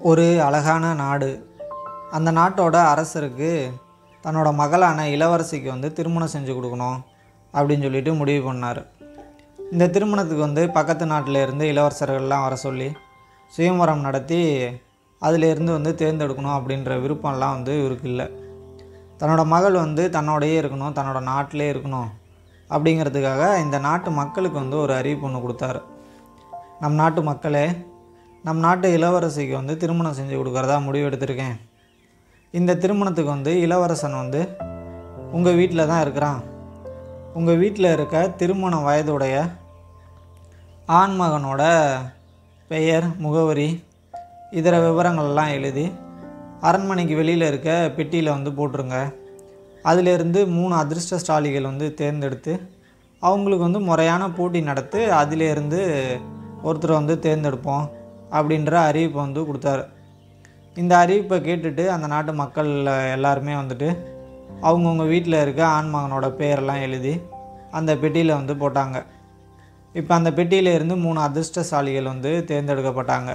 ஒரு அழகான நாடு அந்த நாட்டோட அரசருக்கு தன்னோட மகளான இளவரசிக்கு வந்து திருமணம் செஞ்சு கொடுக்கணும் அப்படின்னு சொல்லிட்டு முடிவு பண்ணார் இந்த திருமணத்துக்கு வந்து பக்கத்து நாட்டில் இருந்து இளவரசர்கள்லாம் வர சொல்லி சுயம்வரம் நடத்தி அதிலேருந்து வந்து தேர்ந்தெடுக்கணும் அப்படின்ற விருப்பம்லாம் வந்து இவருக்கு இல்லை தன்னோட மகள் வந்து தன்னோடையே இருக்கணும் தன்னோட நாட்டிலே இருக்கணும் அப்படிங்கிறதுக்காக இந்த நாட்டு மக்களுக்கு வந்து ஒரு அறிவிப்பு ஒன்று கொடுத்தாரு நம் நாட்டு மக்களே நம் நாட்டு இளவரசிக்கு வந்து திருமணம் செஞ்சு கொடுக்கறதா முடிவு எடுத்திருக்கேன் இந்த திருமணத்துக்கு வந்து இளவரசன் வந்து உங்கள் வீட்டில் தான் இருக்கிறான் உங்கள் வீட்டில் இருக்க திருமண வயதுடைய ஆண்மகனோட பெயர் முகவரி இதர விவரங்கள்லாம் எழுதி அரண்மனைக்கு வெளியில் இருக்க பெட்டியில் வந்து போட்டுருங்க அதிலிருந்து மூணு அதிர்ஷ்டசாலிகள் வந்து தேர்ந்தெடுத்து அவங்களுக்கு வந்து முறையான போட்டி நடத்து அதிலேருந்து ஒருத்தரை வந்து தேர்ந்தெடுப்போம் அப்படின்ற அறிவிப்பை வந்து கொடுத்தாரு இந்த அறிவிப்பை கேட்டுட்டு அந்த நாட்டு மக்கள் எல்லாருமே வந்துட்டு அவங்கவுங்க வீட்டில் இருக்க ஆண்மகனோட பெயரெல்லாம் எழுதி அந்த பெட்டியில் வந்து போட்டாங்க இப்போ அந்த பெட்டியில இருந்து மூணு அதிர்ஷ்டசாலிகள் வந்து தேர்ந்தெடுக்கப்பட்டாங்க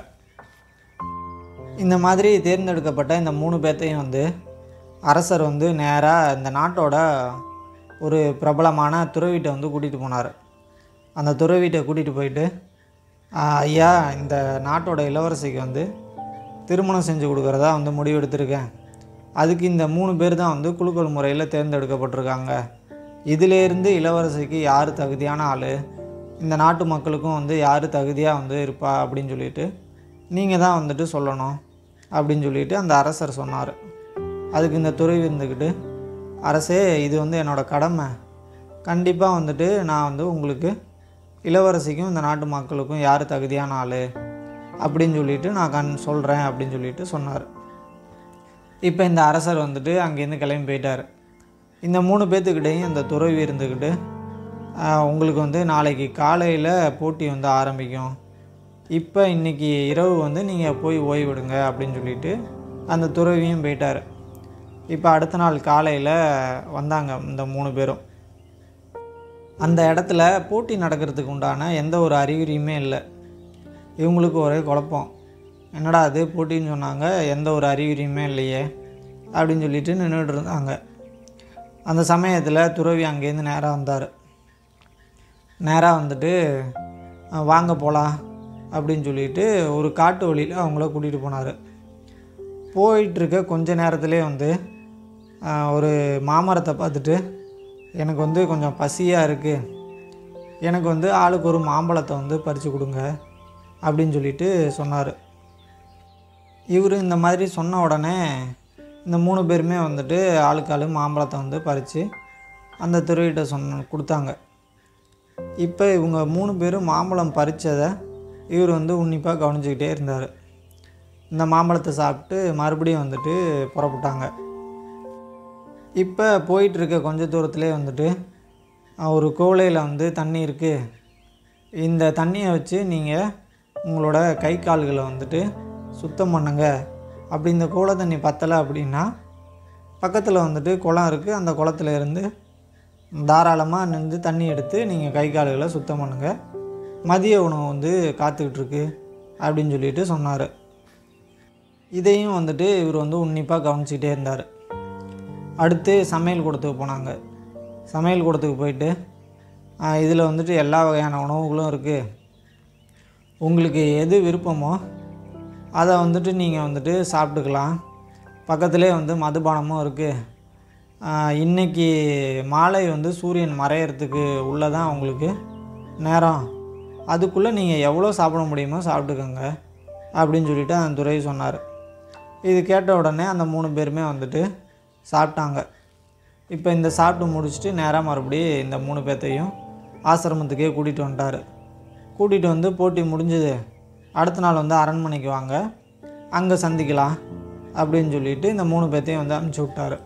இந்த மாதிரி தேர்ந்தெடுக்கப்பட்ட இந்த மூணு பேர்த்தையும் வந்து அரசர் வந்து நேராக இந்த நாட்டோட ஒரு பிரபலமான துறவீட்டை வந்து கூட்டிகிட்டு போனார் அந்த துறவீட்டை கூட்டிகிட்டு போயிட்டு "ஆஹ், ஐயா இந்த நாட்டோட இளவரசிக்கு வந்து திருமணம் செஞ்சு கொடுக்குறதா வந்து முடிவெடுத்திருக்கேன் அதுக்கு இந்த மூணு பேர் தான் வந்து குலுக்கல் முறையில் தேர்ந்தெடுக்கப்பட்டிருக்காங்க இதிலேருந்து இளவரசிக்கு யார் தகுதியான ஆள் இந்த நாட்டு மக்களுக்கும் வந்து யார் தகுதியாக வந்து இருப்பா அப்படின்னு சொல்லிட்டு நீங்கள் தான் வந்துட்டு சொல்லணும் அப்படின்னு சொல்லிட்டு அந்த அரசர் சொன்னார் அதுக்கு இந்த துறவி இருந்துக்கிட்டு அரசே இது வந்து என்னோடய கடமை கண்டிப்பாக வந்துட்டு நான் வந்து உங்களுக்கு இளவரசிக்கும் இந்த நாட்டு மக்களுக்கும் யார் தகுதியான ஆள் அப்படின்னு சொல்லிட்டு நான் கண் சொல்கிறேன் அப்படின்னு சொல்லிட்டு சொன்னார் இப்போ இந்த அரசர் வந்துட்டு அங்கேருந்து கிளம்பி போயிட்டார் இந்த மூணு பேர்த்துக்கிட்டையும் இந்த துறவி இருந்துக்கிட்டு "ஆஹ், உங்களுக்கு வந்து நாளைக்கு காலையில் போட்டி வந்து ஆரம்பிக்கும் இப்போ இன்றைக்கி இரவு வந்து நீங்கள் போய் ஓய்வெடுங்க அப்படின்னு சொல்லிட்டு அந்த துறவியும் போயிட்டார் இப்போ அடுத்த நாள் காலையில் வந்தாங்க இந்த மூணு பேரும் அந்த இடத்துல போட்டி நடக்கிறதுக்கு உண்டான எந்த ஒரு அறிகுறியுமே இல்லை இவங்களுக்கு ஒரே குழப்பம் என்னடா அது போட்டின்னு சொன்னாங்க எந்த ஒரு அறிகுறியுமே இல்லையே அப்படின்னு சொல்லிட்டு நின்றுட்டு இருந்தாங்க அந்த சமயத்தில் துறவி அங்கேருந்து நேராக வந்தார் நேராக வந்துட்டு "அஹ், வாங்க போகலாம் அப்படின்னு சொல்லிட்டு ஒரு காட்டு வழியில் அவங்கள கூட்டிகிட்டு போனார் போயிட்டுருக்க கொஞ்ச நேரத்திலே வந்து அஹ், ஒரு மாமரத்தை பார்த்துட்டு எனக்கு வந்து கொஞ்சம் பசியாக இருக்குது எனக்கு வந்து ஆளுக்கு ஒரு மாம்பழத்தை வந்து பறித்து கொடுங்க அப்படின்னு சொல்லிட்டு சொன்னார் இவர் இந்த மாதிரி சொன்ன உடனே இந்த மூணு பேருமே வந்துட்டு ஆளுக்கு ஆளு மாம்பழத்தை வந்து பறித்து அந்த துறவிகிட்ட சொன்ன கொடுத்தாங்க இப்போ இவங்க மூணு பேரும் மாம்பழம் பறித்ததை இவர் வந்து உன்னிப்பாக கவனிச்சுக்கிட்டே இருந்தார் இந்த மாம்பழத்தை சாப்பிட்டு மறுபடியும் வந்துட்டு புறப்பட்டாங்க இப்போ போயிட்டுருக்க கொஞ்ச தூரத்துலேயே வந்துட்டு அஹ், ஒரு கோலையில் வந்து தண்ணி இருக்குது இந்த தண்ணியை வச்சு நீங்கள் உங்களோட கை கால்களை வந்துட்டு சுத்தம் பண்ணுங்க அப்படி இந்த கோலை தண்ணி பத்தலை அப்படின்னா பக்கத்தில் வந்துட்டு குளம் இருக்குது அந்த குளத்துல இருந்து தாராளமாக நின்று தண்ணி எடுத்து நீங்கள் கை கால்களை சுத்தம் பண்ணுங்கள் மதிய உணவு வந்து காத்துக்கிட்டு இருக்கு அப்படின்னு சொல்லிட்டு சொன்னார் இதையும் வந்துட்டு இவர் வந்து உன்னிப்பாக கவனிச்சிக்கிட்டே இருந்தார் அடுத்து சமையல் கூடத்துக்கு போனாங்க சமையல் கூடத்துக்கு போயிட்டு இதில் வந்துட்டு எல்லா வகையான உணவுகளும் இருக்குது உங்களுக்கு எது விருப்பமோ அதை வந்துட்டு நீங்கள் வந்துட்டு சாப்பிட்டுக்கலாம் பக்கத்துலேயே வந்து மதுபானமும் இருக்குது இன்றைக்கி மாலை வந்து சூரியன் மறையறதுக்கு உள்ளே தான் உங்களுக்கு நேரம் அதுக்குள்ளே நீங்கள் எவ்வளோ சாப்பிட முடியுமோ சாப்பிட்டுக்கோங்க அப்படின்னு சொல்லிட்டு அந்த துறை சொன்னார் இது கேட்ட உடனே அந்த மூணு பேருமே வந்துட்டு சாப்பிட்டாங்க இப்போ இந்த சாப்பிட்டு முடிச்சுட்டு நேராக மறுபடியும் இந்த மூணு பேர்த்தையும் ஆசிரமத்துக்கே கூட்டிகிட்டு வந்துட்டார் கூட்டிகிட்டு வந்து போட்டி முடிஞ்சுது அடுத்த நாள் வந்து அரண்மனைக்கு வாங்க அங்கே சந்திக்கலாம் அப்படின்னு சொல்லிட்டு இந்த மூணு பேர்த்தையும் வந்து அனுப்பிச்சி விட்டாரு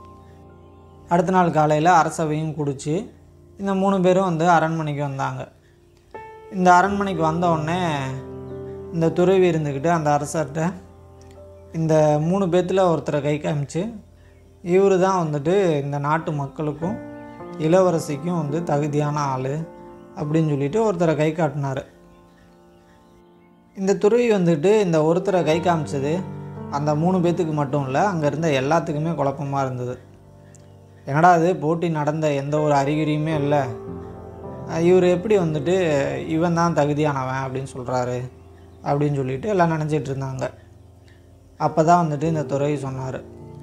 அடுத்த நாள் காலையில் அரசவையும் குடிச்சு இந்த மூணு பேரும் வந்து அரண்மனைக்கு வந்தாங்க இந்த அரண்மனைக்கு வந்த உடனே இந்த துறவி இருந்துக்கிட்டு அந்த அரசர்கிட்ட இந்த மூணு பேர்த்தில் ஒருத்தரை கை காமிச்சு இவர் தான் வந்துட்டு இந்த நாட்டு மக்களுக்கும் இளவரசிக்கும் வந்து தகுதியான ஆள் அப்படின்னு சொல்லிட்டு ஒருத்தரை கை காட்டினார் இந்த துறவி வந்துட்டு இந்த ஒருத்தரை கை காமிச்சது அந்த மூணு பேத்துக்கு மட்டும் இல்லை அங்கே இருந்த எல்லாத்துக்குமே குழப்பமாக இருந்தது என்னடா இது போட்டி நடந்த எந்த ஒரு அறிகுறியுமே இல்லை இவர் எப்படி வந்துட்டு இவன் தான் தகுதியானவன் அப்படின்னு சொல்கிறாரு அப்படின்னு சொல்லிட்டு எல்லாம் நினச்சிட்டு இருந்தாங்க அப்போ தான் வந்துட்டு இந்த துறவி சொன்னார்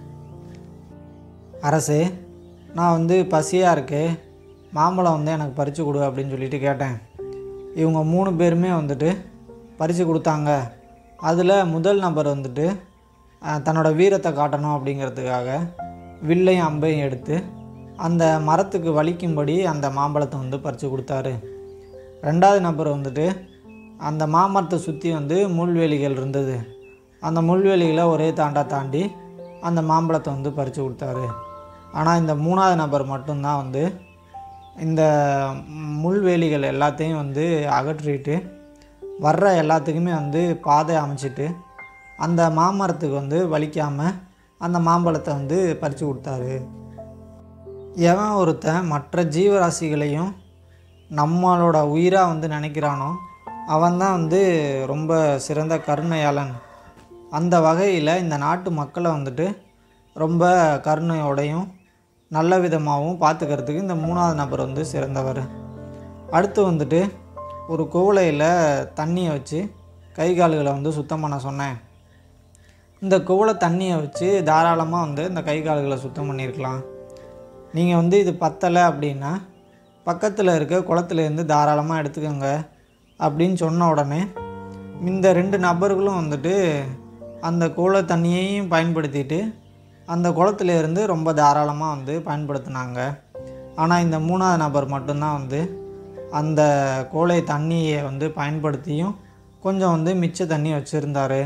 அரசே நான் வந்து பசியாக இருக்கு மாம்பழம் வந்து எனக்கு பறித்து கொடு அப்படின்னு சொல்லிட்டு கேட்டேன் இவங்க மூணு பேருமே வந்துட்டு பறித்து கொடுத்தாங்க அதில் முதல் நபர் வந்துட்டு அஹ், தன்னோட வீரத்தை காட்டணும் அப்படிங்கிறதுக்காக வில்லையும் அம்பையும் எடுத்து அந்த மரத்துக்கு வலிக்கும்படி அந்த மாம்பழத்தை வந்து பறித்து கொடுத்தாரு ரெண்டாவது நபர் வந்துட்டு அந்த மாமரத்தை சுற்றி வந்து முள்வேலிகள் இருந்தது அந்த முள்வேலிகளை ஒரே தாண்டா தாண்டி அந்த மாம்பழத்தை வந்து பறித்து கொடுத்தாரு ஆனால் இந்த மூணாவது நபர் மட்டும்தான் வந்து இந்த முள்வேலிகள் எல்லாத்தையும் வந்து அகற்றிட்டு வர்ற எல்லாத்துக்குமே வந்து பாதை அமைச்சிட்டு அந்த மாமரத்துக்கு வந்து வலிக்காமல் அந்த மாம்பழத்தை வந்து பறித்து கொடுத்தாரு எவன் ஒருத்தன் மற்ற ஜீவராசிகளையும் நம்மளோட உயிராக வந்து நினைக்கிறானோ அவன்தான் வந்து ரொம்ப சிறந்த கருணையாளன் அந்த வகையில் இந்த நாட்டு மக்களை வந்துட்டு ரொம்ப கருணையோடையும் நல்ல விதமாகவும் பார்த்துக்கிறதுக்கு இந்த மூணாவது நபர் வந்து சிறந்தவர் அடுத்து வந்துட்டு ஒரு குவளையில் தண்ணியை வச்சு கை கால்களை வந்து சுத்தம் பண்ண சொன்னேன் இந்த குவளை தண்ணியை வச்சு தாராளமாக வந்து இந்த கை கால்களை சுத்தம் பண்ணியிருக்கலாம் நீங்கள் வந்து இது பத்தலை அப்படின்னா பக்கத்தில் இருக்க குளத்துலேருந்து தாராளமாக எடுத்துக்கோங்க அப்படின்னு சொன்ன உடனே இந்த ரெண்டு நபர்களும் வந்துட்டு அந்த குவளை தண்ணியையும் பயன்படுத்திட்டு அந்த குளத்துல இருந்து ரொம்ப தாராளமாக வந்து பயன்படுத்தினாங்க ஆனால் இந்த மூணாவது நபர் மட்டும்தான் வந்து அந்த கோலை தண்ணியை வந்து பயன்படுத்தியும் கொஞ்சம் வந்து மிச்ச தண்ணி வச்சுருந்தாரு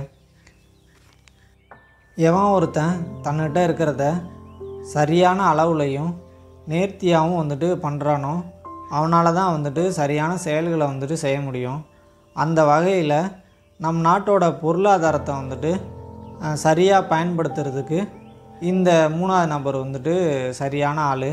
எவன் ஒருத்தன் தன்னிட்ட இருக்கிறத சரியான அளவுலையும் நேர்த்தியாகவும் வந்துட்டு பண்ணுறானோ அவனால தான் வந்துட்டு சரியான செயல்களை வந்துட்டு செய்ய முடியும் அந்த வகையில் நம் நாட்டோட பொருளாதாரத்தை வந்துட்டு அஹ், சரியாக பயன்படுத்துறதுக்கு இந்த மூணாவது நபர் வந்துட்டு சரியான ஆள்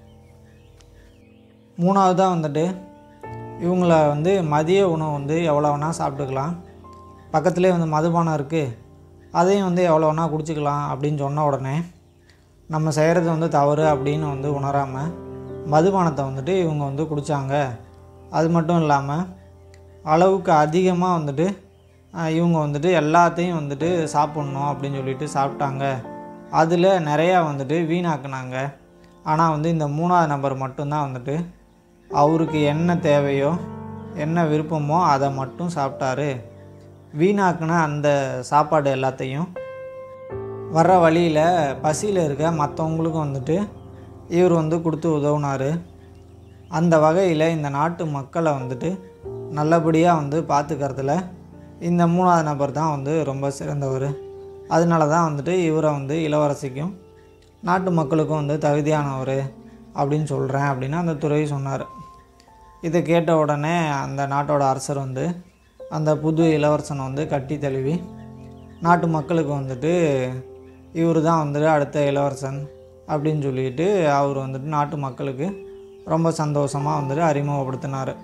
மூணாவதாக வந்துட்டு இவங்கள வந்து மதிய உணவு வந்து எவ்வளோ வேணால் சாப்பிட்டுக்கலாம் பக்கத்துலேயே வந்து மதுபானம் இருக்குது அதையும் வந்து எவ்வளோ வேணால் குடிச்சிக்கலாம் அப்படின்னு சொன்ன உடனே நம்ம செய்கிறது வந்து தவறு அப்படின்னு வந்து உணராமல் மதுபானத்தை வந்துட்டு இவங்க வந்து குடித்தாங்க அது மட்டும் இல்லாமல் அளவுக்கு அதிகமாக வந்துட்டு ஆஹ், இவங்க வந்துட்டு எல்லாத்தையும் வந்துட்டு சாப்பிட்ணும் அப்படின்னு சொல்லிட்டு சாப்பிட்டாங்க அதில் நிறையா வந்துட்டு வீணாக்குனாங்க ஆனால் வந்து இந்த மூணாவது நபர் மட்டும்தான் வந்துட்டு அவருக்கு என்ன தேவையோ என்ன விருப்பமோ அதை மட்டும் சாப்பிட்டாரு வீணாக்குன அந்த சாப்பாடு எல்லாத்தையும் வர்ற வழியில் பசியில் இருக்க மற்றவங்களுக்கும் வந்துட்டு இவர் வந்து கொடுத்து உதவுனார் அந்த வகையில் இந்த நாட்டு மக்களை வந்துட்டு நல்லபடியாக வந்து பார்த்துக்கறதுல இந்த மூணாவது நபர் தான் வந்து ரொம்ப சிறந்தவர் அதனால தான் வந்துட்டு இவரை வந்து இளவரசிக்கும் நாட்டு மக்களுக்கும் வந்து தகுதியானவர் அப்படின்னு சொல்கிறேன் அப்படின்னு அந்த துறவி சொன்னார் இதை கேட்ட உடனே அந்த நாட்டோட அரசர் வந்து அந்த புது இளவரசனை வந்து கட்டி தழுவி நாட்டு மக்களுக்கு வந்துட்டு இவர் தான் வந்துட்டு அடுத்த இளவரசன் அப்படின்னு சொல்லிட்டு அவர் வந்துட்டு நாட்டு மக்களுக்கு ரொம்ப சந்தோஷமாக வந்துட்டு அறிமுகப்படுத்தினார்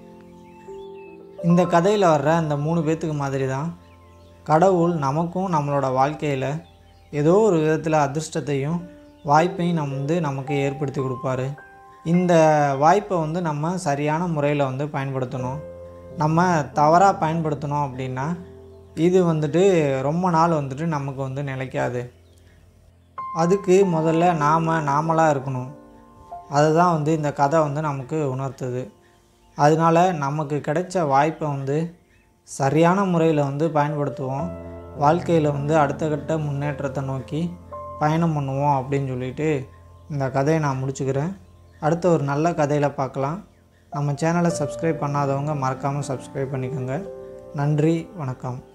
இந்த கதையில் வர்ற அந்த மூணு பேத்துக்கு மாதிரி தான் கடவுள் நமக்கும் நம்மளோட வாழ்க்கையில் ஏதோ ஒரு விதத்தில் அதிர்ஷ்டத்தையும் வாய்ப்பையும் நம்ம வந்து நமக்கு ஏற்படுத்தி கொடுப்பாரு இந்த வாய்ப்பை வந்து நம்ம சரியான முறையில் வந்து பயன்படுத்தணும் நம்ம தவறாக பயன்படுத்தணும் அப்படின்னா இது வந்துட்டு ரொம்ப நாள் வந்துட்டு நமக்கு வந்து நிலைக்காது அதுக்கு முதல்ல நாம் நாமளாக இருக்கணும் அதுதான் வந்து இந்த கதை வந்து நமக்கு உணர்த்துது அதனால நமக்கு கிடைச்ச வாய்ப்பை வந்து சரியான முறையில் வந்து பயன்படுத்துவோம் வாழ்க்கையில் வந்து அடுத்த கட்ட முன்னேற்றத்தை நோக்கி பயணம் பண்ணுவோம் அப்படின்னு சொல்லிட்டு இந்த கதையை நான் முடிச்சுக்கிறேன் அடுத்த ஒரு நல்ல கதையில் பார்க்கலாம் நம்ம சேனலை சப்ஸ்கிரைப் பண்ணாதவங்க மறக்காமல் சப்ஸ்கிரைப் பண்ணிக்கோங்க நன்றி வணக்கம்